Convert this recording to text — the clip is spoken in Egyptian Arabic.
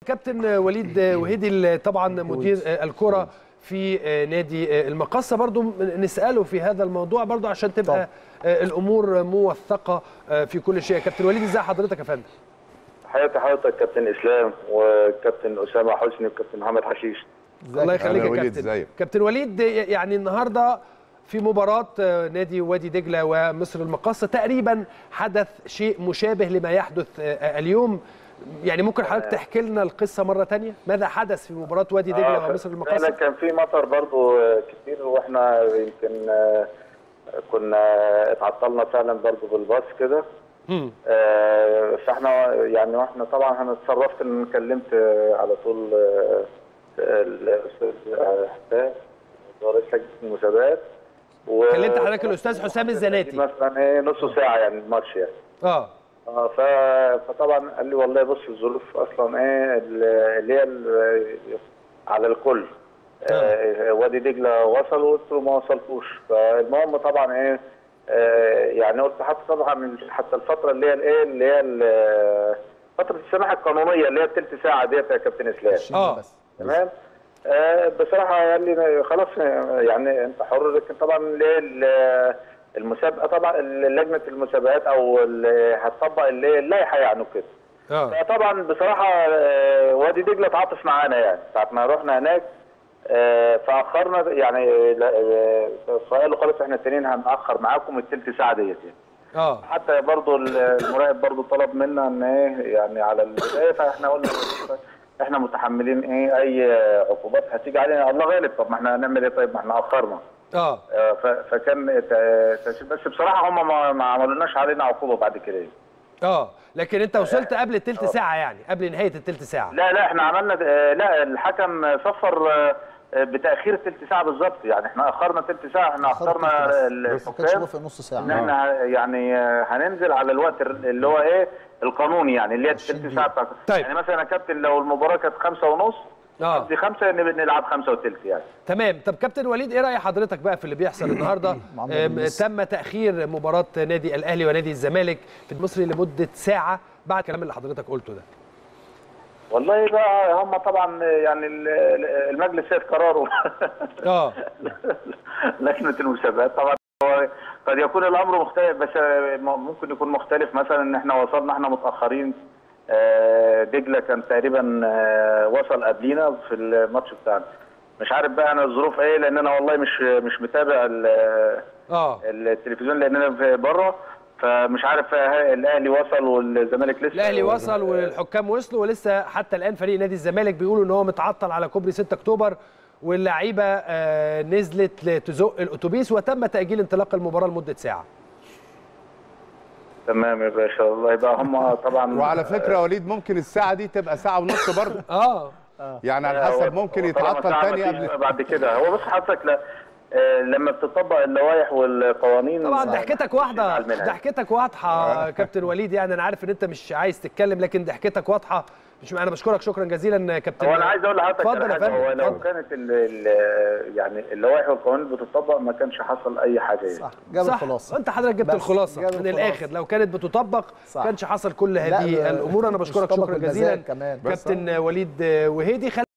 كابتن وليد وهيدي طبعا مدير الكره في نادي المقصه برضو نساله في هذا الموضوع برضو عشان تبقى الامور موثقه في كل شيء كابتن وليد ازي حضرتك يا فندم حياتي حضرتك كابتن اسلام وكابتن اسامه حسني وكابتن محمد حشيش الله يخليك يا وليد، كابتن ازيك؟ كابتن وليد يعني النهارده في مباراة نادي وادي دجلة ومصر المقاصة تقريبا حدث شيء مشابه لما يحدث اليوم يعني ممكن حضرتك تحكي لنا القصة مرة تانية ماذا حدث في مباراة وادي دجلة آه، ومصر فعلا المقاصة كان في مطر برضو آه، كتير واحنا يمكن آه، كنا اتعطلنا فعلا برضو بالباص كده مم. آه، فاحنا يعني واحنا طبعا انا اتصرفت ان كلمت آه، على طول آه، الاستاذ آه، حسام رئيس لجنه المسابقات و- كلمت حضرتك الأستاذ حسام الزناتي. مثلا ايه نص ساعه يعني الماتش يعني اه اه ف- فطبعا قال لي والله بص الظروف اصلا ايه اللي هي ال- على الكل آه وادي دجله وصل قلت له ما وصلتوش فالمهم طبعا ايه آه يعني قلت حتى طبعا حتى الفتره اللي هي الايه اللي هي ال- فتره السماح القانونيه اللي هي الثلث ساعه ديت يا كابتن اسلام اه تمام آه بصراحه قال لي خلاص يعني انت حر لكن طبعا ليه ال- المسابقه طبعا لجنه المسابقات او اللي هتطبق اللي- اللائحه يعني وكده اه فطبعا بصراحه آه، وادي دجله تعاطف معانا يعني ساعه ما رحنا هناك آه، فاخرنا يعني لا، آه، فقالوا خلاص احنا التانيين هنأخر معاكم التلت ساعه ديت يعني اه حتى برضو المراقب برضو طلب منا ان ايه يعني على البدايه فاحنا قلنا احنا متحملين ايه اي عقوبات هتيجي علينا الله غالب طب ما احنا هنعمل ايه طيب ما احنا اخرنا اه آه، ف- فكان ت- تش- بس بصراحه هم ما ما عملوناش علينا عقوبه بعد كده اه لكن انت وصلت قبل التلت ساعة يعني قبل نهاية التلت ساعة لا لا احنا عملنا آه، لا الحكم صفر آه، بتاخير تلت ساعه بالظبط يعني احنا اخرنا تلت ساعه احنا اخرنا بس ما كانش الحكام وافق نص ساعه ان احنا يعني آه، هننزل على الوقت اللي هو ايه القانوني يعني اللي هي التلت ساعه بتاعت طيب. يعني مثلا يا كابتن لو المباراه كانت خمسة ونص اه دي خمسة نبقى نلعب خمسة وتلت يعني تمام طب كابتن وليد ايه راي حضرتك بقى في اللي بيحصل النهارده معمر آم، بنلس. تم تاخير مباراه نادي الاهلي ونادي الزمالك في المصري لمده ساعه بعد الكلام اللي حضرتك قلته ده والله بقى هم طبعا يعني ال- ال- المجلس سيد قراره اه لجنه المسابقات طبعا هو قد يكون الامر مختلف بس ممكن يكون مختلف مثلا ان احنا وصلنا احنا متاخرين آه، دجله كان تقريبا آه، وصل قبلينا في الماتش بتاعنا مش عارف بقى انا الظروف ايه لان انا والله مش مش متابع ال- اه التلفزيون لان انا في بره فمش عارف آه، الاهلي وصل والزمالك لسه الاهلي وصل والحكام وصلوا ولسه حتى الان فريق نادي الزمالك بيقولوا ان هو متعطل على كوبري 6 اكتوبر واللعيبه آه، نزلت لتزق الاتوبيس وتم تاجيل انطلاق المباراه لمده ساعه تمام يا باشا الله يبقى هم طبعا وعلى فكره يا وليد ممكن الساعه دي تبقى ساعه ونص برضه اه يعني على حسب ممكن يتعطل تاني قبل بعد كده هو بس حضرتك لا آه، لما بتطبق اللوائح والقوانين طبعا آه، ضحكتك مش واحده هتزعل منها. ضحكتك واضحه كابتن وليد يعني انا عارف ان انت مش عايز تتكلم لكن ضحكتك واضحه مش انا بشكرك شكرا جزيلا كابتن هو انا عايز اقول لحضرتك اتفضل على يا حاجة، هو فندم لو اتفضل. كانت ال ال يعني اللوائح والقوانين بتطبق ما كانش حصل اي حاجه يعني. صح جاب صح الخلاصه انت حضرتك جبت بس الخلاصه جاب من الخلاصة. الاخر لو كانت بتطبق صح. كانش حصل كل لا، هذه ده الامور انا مش بشكرك طبق شكرا المزاج جزيلا كمان. بس كابتن وليد وهيدي